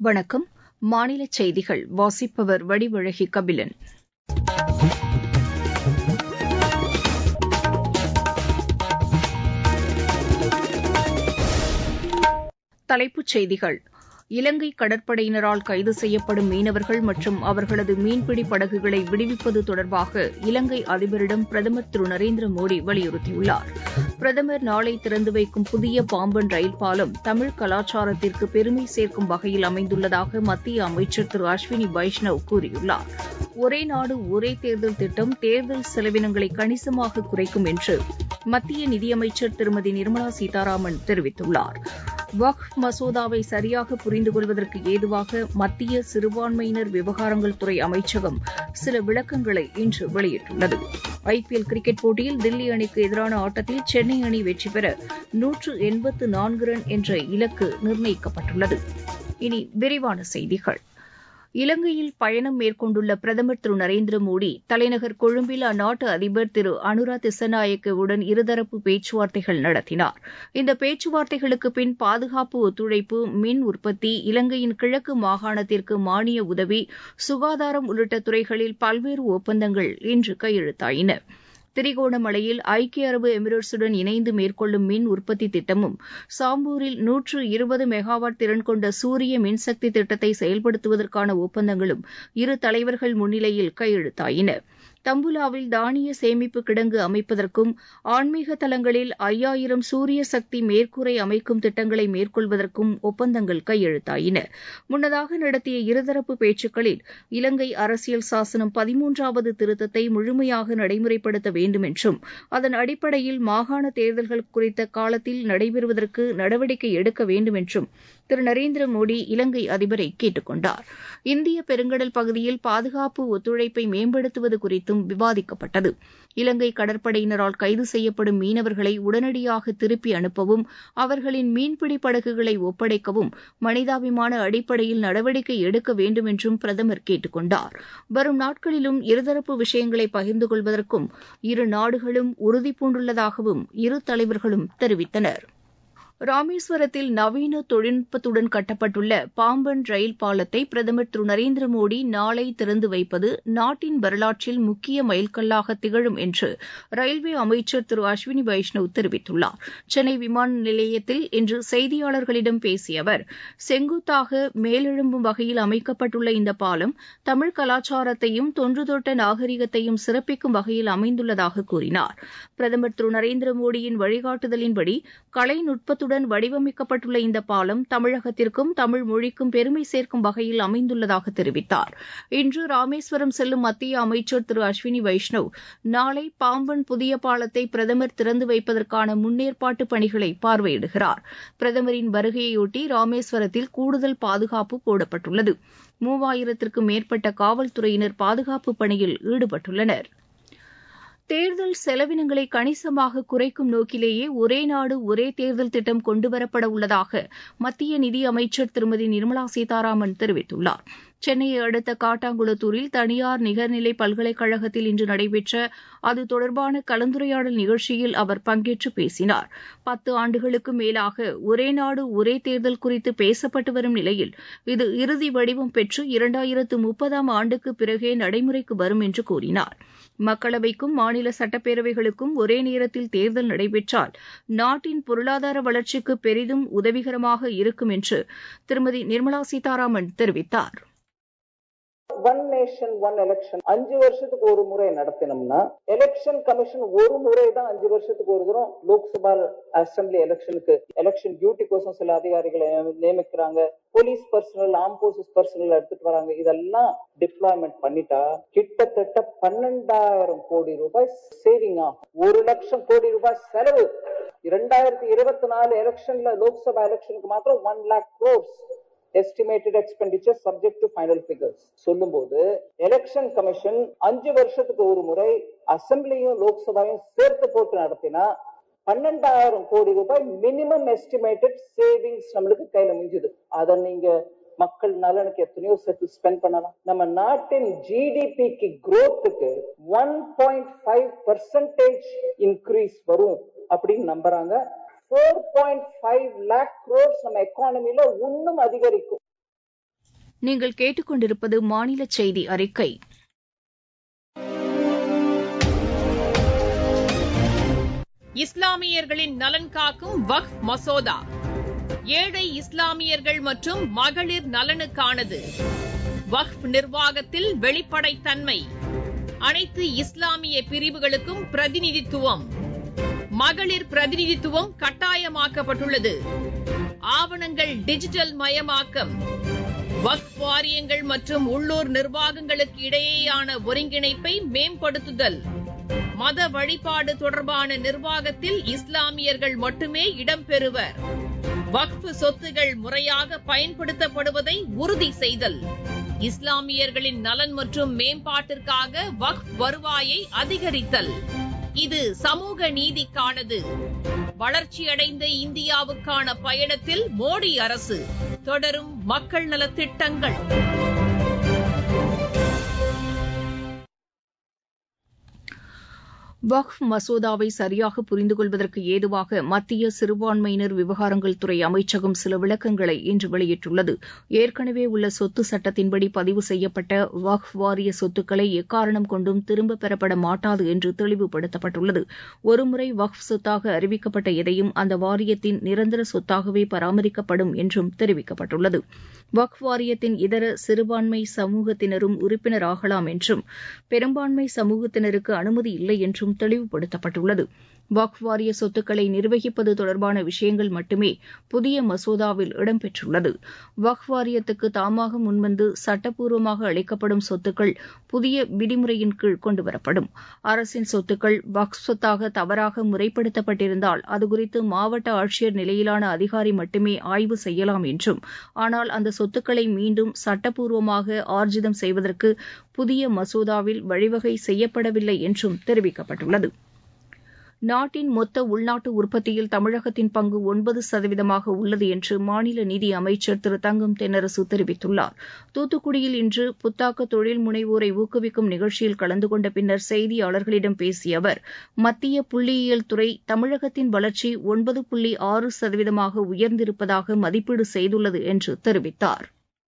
வணக்கம் மாநில செய்திகள் வாசிப்பவர் வடிவழகி கபிலன் தலைப்புச் செய்திகள் இலங்கை கடற்படையினரால் கைது செய்யப்படும் மீனவர்கள் மற்றும் அவர்களது மீன்பிடி படகுகளை விடுவிப்பது தொடர்பாக இலங்கை அதிபரிடம் பிரதமர் திரு நரேந்திர மோடி வலியுறுத்தியுள்ளார் பிரதமர் நாளை திறந்து வைக்கும் புதிய பாம்பன் ரயில் பாலம் தமிழ் கலாச்சாரத்திற்கு பெருமை சேர்க்கும் வகையில் அமைந்துள்ளதாக மத்திய அமைச்சர் திரு அஸ்வினி வைஷ்ணவ் கூறியுள்ளார் ஒரே நாடு ஒரே தேர்தல் திட்டம் தேர்தல் செலவினங்களை கணிசமாக குறைக்கும் என்று மத்திய நிதியமைச்சர் திருமதி நிர்மலா சீதாராமன் தெரிவித்துள்ளார் வக்ஃப் மசோதாவை சரியாக புரிந்து கொள்வதற்கு ஏதுவாக மத்திய சிறுபான்மையினர் விவகாரங்கள் துறை அமைச்சகம் சில விளக்கங்களை இன்று வெளியிட்டுள்ளது ஐபிஎல் கிரிக்கெட் போட்டியில் தில்லி அணிக்கு எதிரான ஆட்டத்தில் சென்னை அணி வெற்றி பெற நூற்று எண்பத்து நான்கு ரன் என்ற இலக்கு நிர்ணயிக்கப்பட்டுள்ளது இனி விரிவான செய்திகள் இலங்கையில் பயணம் மேற்கொண்டுள்ள பிரதமர் திரு நரேந்திர மோடி தலைநகர் கொழும்பில் அந்நாட்டு அதிபர் திரு அனுரா திசநாயக்கவுடன் இருதரப்பு பேச்சுவார்த்தைகள் நடத்தினார் இந்த பேச்சுவார்த்தைகளுக்கு பின் பாதுகாப்பு ஒத்துழைப்பு மின் உற்பத்தி இலங்கையின் கிழக்கு மாகாணத்திற்கு மானிய உதவி சுகாதாரம் உள்ளிட்ட துறைகளில் பல்வேறு ஒப்பந்தங்கள் இன்று கையெழுத்தாயின திரிகோணமலையில் ஐக்கிய அரபு எமிரேட்ஸுடன் இணைந்து மேற்கொள்ளும் மின் உற்பத்தி திட்டமும் சாம்பூரில் நூற்று இருபது மெகாவாட் திறன் கொண்ட சூரிய மின்சக்தி திட்டத்தை செயல்படுத்துவதற்கான ஒப்பந்தங்களும் இரு தலைவர்கள் முன்னிலையில் கையெழுத்தாயின தம்புலாவில் தானிய சேமிப்பு கிடங்கு அமைப்பதற்கும் ஆன்மீக தலங்களில் ஐயாயிரம் சூரிய சக்தி மேற்கூரை அமைக்கும் திட்டங்களை மேற்கொள்வதற்கும் ஒப்பந்தங்கள் கையெழுத்தாயின முன்னதாக நடத்திய இருதரப்பு பேச்சுக்களில் இலங்கை அரசியல் சாசனம் பதிமூன்றாவது திருத்தத்தை முழுமையாக நடைமுறைப்படுத்த வேண்டும் என்றும் அதன் அடிப்படையில் மாகாண தேர்தல்கள் குறித்த காலத்தில் நடைபெறுவதற்கு நடவடிக்கை எடுக்க வேண்டும் என்றும் திரு நரேந்திர மோடி இலங்கை அதிபரை கேட்டுக் கொண்டார் இந்திய பெருங்கடல் பகுதியில் பாதுகாப்பு ஒத்துழைப்பை மேம்படுத்துவது குறித்தும் விவாதிக்கப்பட்டது இலங்கை கடற்படையினரால் கைது செய்யப்படும் மீனவர்களை உடனடியாக திருப்பி அனுப்பவும் அவர்களின் மீன்பிடி படகுகளை ஒப்படைக்கவும் மனிதாபிமான அடிப்படையில் நடவடிக்கை எடுக்க வேண்டும் என்றும் பிரதமர் கேட்டுக் கொண்டார் வரும் நாட்களிலும் இருதரப்பு விஷயங்களை பகிர்ந்து கொள்வதற்கும் இரு நாடுகளும் உறுதிபூண்டுள்ளதாகவும் இரு தலைவர்களும் தெரிவித்தனா் ராமேஸ்வரத்தில் நவீன தொழில்நுட்பத்துடன் கட்டப்பட்டுள்ள பாம்பன் ரயில் பாலத்தை பிரதமர் திரு நரேந்திர மோடி நாளை திறந்து வைப்பது நாட்டின் வரலாற்றில் முக்கிய மைல்கல்லாக திகழும் என்று ரயில்வே அமைச்சர் திரு அஸ்வினி வைஷ்ணவ் தெரிவித்துள்ளார் சென்னை விமான நிலையத்தில் இன்று செய்தியாளர்களிடம் பேசிய அவர் செங்குத்தாக மேலெழும்பும் வகையில் அமைக்கப்பட்டுள்ள இந்த பாலம் தமிழ் கலாச்சாரத்தையும் தொன்றுதொட்ட நாகரிகத்தையும் சிறப்பிக்கும் வகையில் அமைந்துள்ளதாக கூறினார் பிரதமர் திரு நரேந்திர மோடியின் வழிகாட்டுதலின்படி கலைநுட்பத்துடன் உடன் வடிவமைக்கப்பட்டுள்ள இந்த பாலம் தமிழகத்திற்கும் தமிழ் மொழிக்கும் பெருமை சேர்க்கும் வகையில் அமைந்துள்ளதாக தெரிவித்தார் இன்று ராமேஸ்வரம் செல்லும் மத்திய அமைச்சர் திரு அஸ்வினி வைஷ்ணவ் நாளை பாம்பன் புதிய பாலத்தை பிரதமர் திறந்து வைப்பதற்கான முன்னேற்பாட்டு பணிகளை பார்வையிடுகிறார் பிரதமரின் வருகையொட்டி ராமேஸ்வரத்தில் கூடுதல் பாதுகாப்பு போடப்பட்டுள்ளது மூவாயிரத்திற்கும் மேற்பட்ட காவல்துறையினர் பாதுகாப்பு பணியில் ஈடுபட்டுள்ளனா் தேர்தல் செலவினங்களை கணிசமாக குறைக்கும் நோக்கிலேயே ஒரே நாடு ஒரே தேர்தல் திட்டம் கொண்டுவரப்பட உள்ளதாக மத்திய நிதியமைச்சர் திருமதி நிர்மலா சீதாராமன் தெரிவித்துள்ளார் சென்னையை அடுத்த காட்டாங்குளத்தூரில் தனியார் நிகர்நிலை பல்கலைக்கழகத்தில் இன்று நடைபெற்ற அது தொடர்பான கலந்துரையாடல் நிகழ்ச்சியில் அவர் பங்கேற்று பேசினார் பத்து ஆண்டுகளுக்கு மேலாக ஒரே நாடு ஒரே தேர்தல் குறித்து பேசப்பட்டு வரும் நிலையில் இது இறுதி வடிவம் பெற்று இரண்டாயிரத்து முப்பதாம் ஆண்டுக்கு பிறகே நடைமுறைக்கு வரும் என்று கூறினார் மக்களவைக்கும் மாநில சட்டப்பேரவைகளுக்கும் ஒரே நேரத்தில் தேர்தல் நடைபெற்றால் நாட்டின் பொருளாதார வளர்ச்சிக்கு பெரிதும் உதவிகரமாக இருக்கும் என்று திருமதி நிர்மலா சீதாராமன் தெரிவித்தார் ஒன் நேஷன் ஒன் எலெக்ஷன் அஞ்சு வருஷத்துக்கு ஒரு முறை நடத்தினோம்னா எலெக்ஷன் கமிஷன் ஒரு முறை தான் அஞ்சு வருஷத்துக்கு ஒரு தூரம் லோக்சபா அசம்பிளி எலெக்ஷனுக்கு எலெக்ஷன் டியூட்டி கோசம் சில அதிகாரிகளை நியமிக்கிறாங்க போலீஸ் பர்சனல் ஆம் போர்சஸ் பர்சனல் எடுத்துட்டு வராங்க இதெல்லாம் டிப்ளாய்மெண்ட் பண்ணிட்டா கிட்டத்தட்ட பன்னெண்டாயிரம் கோடி ரூபாய் சேவிங் ஆகும் ஒரு லட்சம் கோடி ரூபாய் செலவு இரண்டாயிரத்தி இருபத்தி நாலு எலெக்ஷன்ல லோக்சபா எலெக்ஷனுக்கு மாத்திரம் one lakh crores estimated expenditure subject to final figures சொல்லும்போது எலெக்ஷன் கமிஷன் அஞ்சு வருஷத்துக்கு ஒரு முறை அசம்பிளியும் லோக்சபாவையும் சேர்த்து போட்டு நடத்தினா பன்னெண்டாயிரம் கோடி ரூபாய் மினிமம் எஸ்டிமேட்டட் சேவிங்ஸ் நம்மளுக்கு கையில மிஞ்சுது அதை நீங்க மக்கள் நலனுக்கு எத்தனையோ சேர்த்து ஸ்பெண்ட் பண்ணலாம் நம்ம நாட்டின் ஜிடிபிக்கு growthக்கு one point five percentage increase வரும் அப்படின்னு நம்புறாங்க four point five lakh crores நம்ம எக்கானமில இன்னும் அதிகரிக்கும் நீங்கள் கேட்டுக்கொண்டிருப்பது மாநில செய்தி அறிக்கை இஸ்லாமியர்களின் நலன் காக்கும் வக்ஃப் மசோதா ஏழை இஸ்லாமியர்கள் மற்றும் மகளிர் நலனுக்கானது வக்ஃப் நிர்வாகத்தில் வெளிப்படைத்தன்மை அனைத்து இஸ்லாமிய பிரிவுகளுக்கும் பிரதிநிதித்துவம் மகளிர் பிரதிநிதித்துவம் கட்டாயமாக்கப்பட்டுள்ளது ஆவணங்கள் டிஜிட்டல் மயமாக்கம் வக்ஃப் வாரியங்கள் மற்றும் உள்ளூர் நிர்வாகங்களுக்கு இடையேயான ஒருங்கிணைப்பை மேம்படுத்துதல் மத வழிபாடு தொடர்பான நிர்வாகத்தில் இஸ்லாமியர்கள் மட்டுமே இடம்பெறுவர் வக்ஃப் சொத்துகள் முறையாக பயன்படுத்தப்படுவதை உறுதி செய்தல் இஸ்லாமியர்களின் நலன் மற்றும் மேம்பாட்டிற்காக வக்ஃப் வருவாயை அதிகரித்தல் இது சமூக நீதிக்கானது வளர்ச்சியடைந்த இந்தியாவுக்கான பயணத்தில் மோடி அரசு தொடரும் மக்கள் நலத்திட்டங்கள் வக்ஃப் மசோதாவை சரியாக புரிந்து கொள்வதற்கு ஏதுவாக மத்திய சிறுபான்மையினர் விவகாரங்கள் துறை அமைச்சகம் சில விளக்கங்களை இன்று வெளியிட்டுள்ளது ஏற்கனவே உள்ள சொத்து சட்டத்தின்படி பதிவு செய்யப்பட்ட வக்ஃப் வாரிய சொத்துக்களை எக்காரணம் கொண்டும் திரும்பப் பெறப்பட மாட்டாது என்று தெளிவுபடுத்தப்பட்டுள்ளது ஒருமுறை வக்ஃப் சொத்தாக அறிவிக்கப்பட்ட எதையும் அந்த வாரியத்தின் நிரந்தர சொத்தாகவே பராமரிக்கப்படும் என்றும் தெரிவிக்கப்பட்டுள்ளது வக்ஃப் வாரியத்தின் இதர சிறுபான்மை சமூகத்தினரும் உறுப்பினராகலாம் என்றும் பெரும்பான்மை சமூகத்தினருக்கு அனுமதி இல்லை என்றும் தெளிவுபடுத்தப்பட்டுள்ளது வக்ஃப் வாரிய சொத்துக்களை நிர்வகிப்பது தொடர்பான விஷயங்கள் மட்டுமே புதிய மசோதாவில் இடம்பெற்றுள்ளது வக்ஃப் வாரியத்துக்கு தாமாக முன்வந்து சட்டப்பூர்வமாக அளிக்கப்படும் சொத்துக்கள் புதிய விதிமுறையின் கீழ் கொண்டுவரப்படும் அரசின் சொத்துக்கள் வக்ஃப் சொத்தாக தவறாக முறைப்படுத்தப்பட்டிருந்தால் அதுகுறித்து மாவட்ட ஆட்சியர் நிலையிலான அதிகாரி மட்டுமே ஆய்வு செய்யலாம் என்றும் ஆனால் அந்த சொத்துக்களை மீண்டும் சட்டப்பூர்வமாக ஆர்ஜிதம் செய்வதற்கு புதிய மசோதாவில் வழிவகை செய்யப்படவில்லை என்றும் தெரிவிக்கப்பட்டுள்ளது நாட்டின் மொத்த உள்நாட்டு உற்பத்தியில் தமிழகத்தின் பங்கு ஒன்பது சதவீதமாக உள்ளது என்று மாநில நிதி அமைச்சர் திரு தங்கம் தென்னரசு தெரிவித்துள்ளார் தூத்துக்குடியில் இன்று புத்தாக்க தொழில் முனைவோரை ஊக்குவிக்கும் நிகழ்ச்சியில் கலந்து கொண்ட பின்னர் செய்தியாளர்களிடம் பேசிய அவர் மத்திய புள்ளியியல் துறை தமிழகத்தின் வளர்ச்சி ஒன்பது புள்ளி ஆறு சதவீதமாக உயர்ந்திருப்பதாக மதிப்பீடு செய்துள்ளது என்று தெரிவித்தார்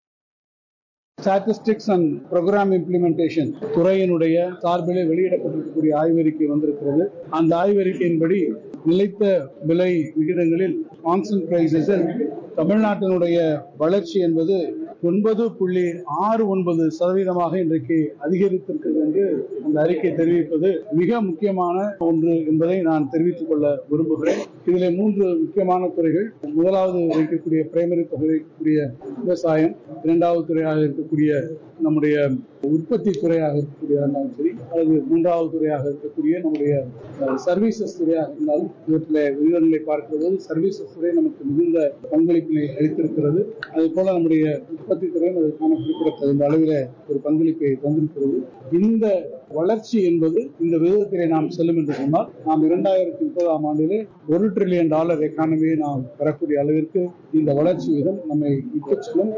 ஸ்டாட்டிஸ்டிக்ஸ் அண்ட் ப்ரோக்ராம் இம்ப்ளிமெண்டேஷன் துறையினுடைய சார்பிலே வெளியிடப்பட்டிருக்கக்கூடிய ஆய்வறிக்கை வந்திருக்கிறது அந்த ஆய்வறிக்கையின்படி நிலைத்த விலை விகிதங்களில் கான்ஸ்டன்ட் பிரைசஸில் தமிழ்நாட்டினுடைய வளர்ச்சி என்பது ஒன்பது புள்ளி ஆறு ஒன்பது சதவீதமாக இன்றைக்கு அதிகரித்திருக்கிறது என்று அந்த அறிக்கை தெரிவிப்பது மிக முக்கியமான ஒன்று என்பதை நான் தெரிவித்துக் கொள்ள விரும்புகிறேன் இதில் மூன்று முக்கியமான துறைகள் முதலாவது வைக்கக்கூடிய பிரைமரி தொகை வைக்கக்கூடிய விவசாயம் இரண்டாவது துறையாக இருக்கக்கூடிய நம்முடைய உற்பத்தி துறையாக இருக்கக்கூடிய இருந்தாலும் சரி அல்லது மூன்றாவது துறையாக இருக்கக்கூடிய நம்முடைய சர்வீசஸ் துறையாக இருந்தாலும் இவற்றில் விகிதங்களை பார்க்கிறது சர்வீசஸ் துறை நமக்கு மிகுந்த பங்களிப்பினை அளித்திருக்கிறது அதே போல நம்முடைய உற்பத்தி துறையும் அதற்கான குறிப்பிடத்தகுந்த அளவில் ஒரு பங்களிப்பை தந்திருக்கிறது இந்த வளர்ச்சி என்பது இந்த விகிதத்திலே நாம் செல்லும் என்று சொன்னால் நாம் இரண்டாயிரத்தி முப்பதாம் ஆண்டிலே ஒரு ட்ரில்லியன் டாலர் எக்கானமியை நாம் பெறக்கூடிய அளவிற்கு இந்த வளர்ச்சி விகிதம் நம்மை இட்டுச் செல்லும்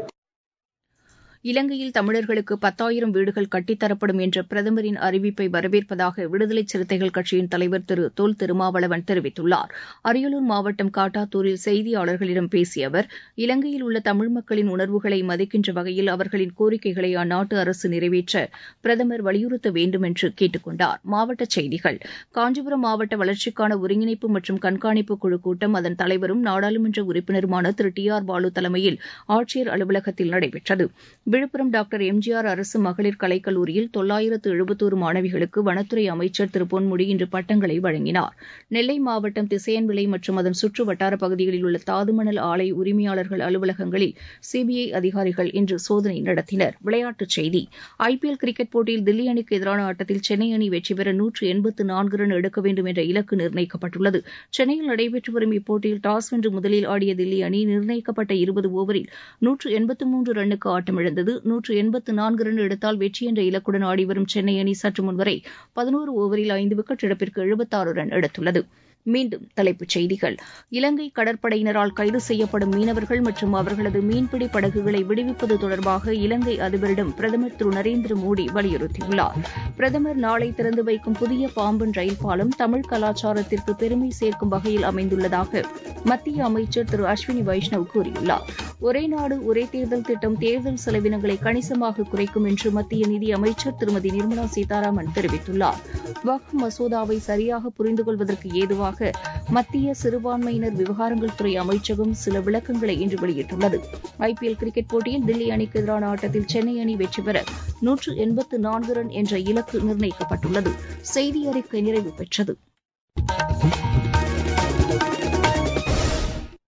இலங்கையில் தமிழர்களுக்கு பத்தாயிரம் வீடுகள் கட்டித்தரப்படும் என்ற பிரதமரின் அறிவிப்பை வரவேற்பதாக விடுதலை சிறுத்தைகள் கட்சியின் தலைவர் திரு தொல் திருமாவளவன் தெரிவித்துள்ளார் அரியலூர் மாவட்டம் காட்டாத்தூரில் செய்தியாளர்களிடம் பேசிய அவர் இலங்கையில் உள்ள தமிழ் மக்களின் உணர்வுகளை மதிக்கின்ற வகையில் அவர்களின் கோரிக்கைகளை அந்நாட்டு அரசு நிறைவேற்ற பிரதமர் வலியுறுத்த வேண்டும் என்று கேட்டுக் கொண்டார் மாவட்டச் செய்திகள் காஞ்சிபுரம் மாவட்ட வளர்ச்சிக்கான ஒருங்கிணைப்பு மற்றும் கண்காணிப்பு குழு கூட்டம் அதன் தலைவரும் நாடாளுமன்ற உறுப்பினருமான திரு டி ஆர் பாலு தலைமையில் ஆட்சியர் அலுவலகத்தில் நடைபெற்றது விழுப்புரம் டாக்டர் எம்ஜிஆர் அரசு மகளிர் கலைக்கல்லூரியில் தொள்ளாயிரத்து எழுபத்தோரு மாணவிகளுக்கு வனத்துறை அமைச்சர் திரு பொன்முடி இன்று பட்டங்களை வழங்கினார் நெல்லை மாவட்டம் திசையன்விளை மற்றும் அதன் சுற்று வட்டார பகுதிகளில் உள்ள தாதுமணல் ஆலை உரிமையாளர்கள் அலுவலகங்களில் சிபிஐ அதிகாரிகள் இன்று சோதனை நடத்தினர் விளையாட்டுச் செய்தி ஐபிஎல் கிரிக்கெட் போட்டியில் தில்லி அணிக்கு எதிரான ஆட்டத்தில் சென்னை அணி வெற்றி பெற நூற்று எண்பத்து நான்கு ரன் எடுக்க வேண்டும் என்ற இலக்கு நிர்ணயிக்கப்பட்டுள்ளது சென்னையில் நடைபெற்று வரும் இப்போட்டியில் டாஸ் வென்று முதலில் ஆடிய தில்லி அணி நிர்ணயிக்கப்பட்ட இருபது ஓவரில் நூற்று எண்பத்து மூன்று ரன்னுக்கு ஆட்டமிழந்தது நூற்று எண்பத்து நான்கு ரன் எடுத்தால் வெற்றி என்ற இலக்குடன் ஆடிவரும் சென்னை அணி சற்று முன்வரை பதினோரு ஓவரில் ஐந்து விக்கெட் இழப்பிற்கு எழுபத்தாறு ரன் எடுத்துள்ளது மீண்டும் தலைப்புச் செய்திகள் இலங்கை கடற்படையினரால் கைது செய்யப்படும் மீனவர்கள் மற்றும் அவர்களது மீன்பிடி படகுகளை விடுவிப்பது தொடர்பாக இலங்கை அதிபரிடம் பிரதமர் திரு நரேந்திர மோடி வலியுறுத்தியுள்ளார் பிரதமர் நாளை திறந்து வைக்கும் புதிய பாம்பன் ரயில் பாலம் தமிழ் கலாச்சாரத்திற்கு பெருமை சேர்க்கும் வகையில் அமைந்துள்ளதாக மத்திய அமைச்சர் திரு அஸ்வினி வைஷ்ணவ் கூறியுள்ளார் ஒரே நாடு ஒரே தேர்தல் திட்டம் தேர்தல் செலவினங்களை கணிசமாக குறைக்கும் என்று மத்திய நிதி அமைச்சர் திருமதி நிர்மலா சீதாராமன் தெரிவித்துள்ளார் வக்ஃப் மசோதாவை சரியாக புரிந்து கொள்வதற்கு ஏதுவாக மத்திய சிறுபான்மையினர் விவகாரங்கள் துறை அமைச்சகம் சில விளக்கங்களை இன்று வெளியிட்டுள்ளது ஐபிஎல் கிரிக்கெட் போட்டியில் தில்லி அணிக்கு எதிரான ஆட்டத்தில் சென்னை அணி வெற்றி பெற நூற்று எண்பத்து நான்கு ரன் என்ற இலக்கு நிர்ணயிக்கப்பட்டுள்ளது செய்தி அறிக்கை நிறைவு பெற்றது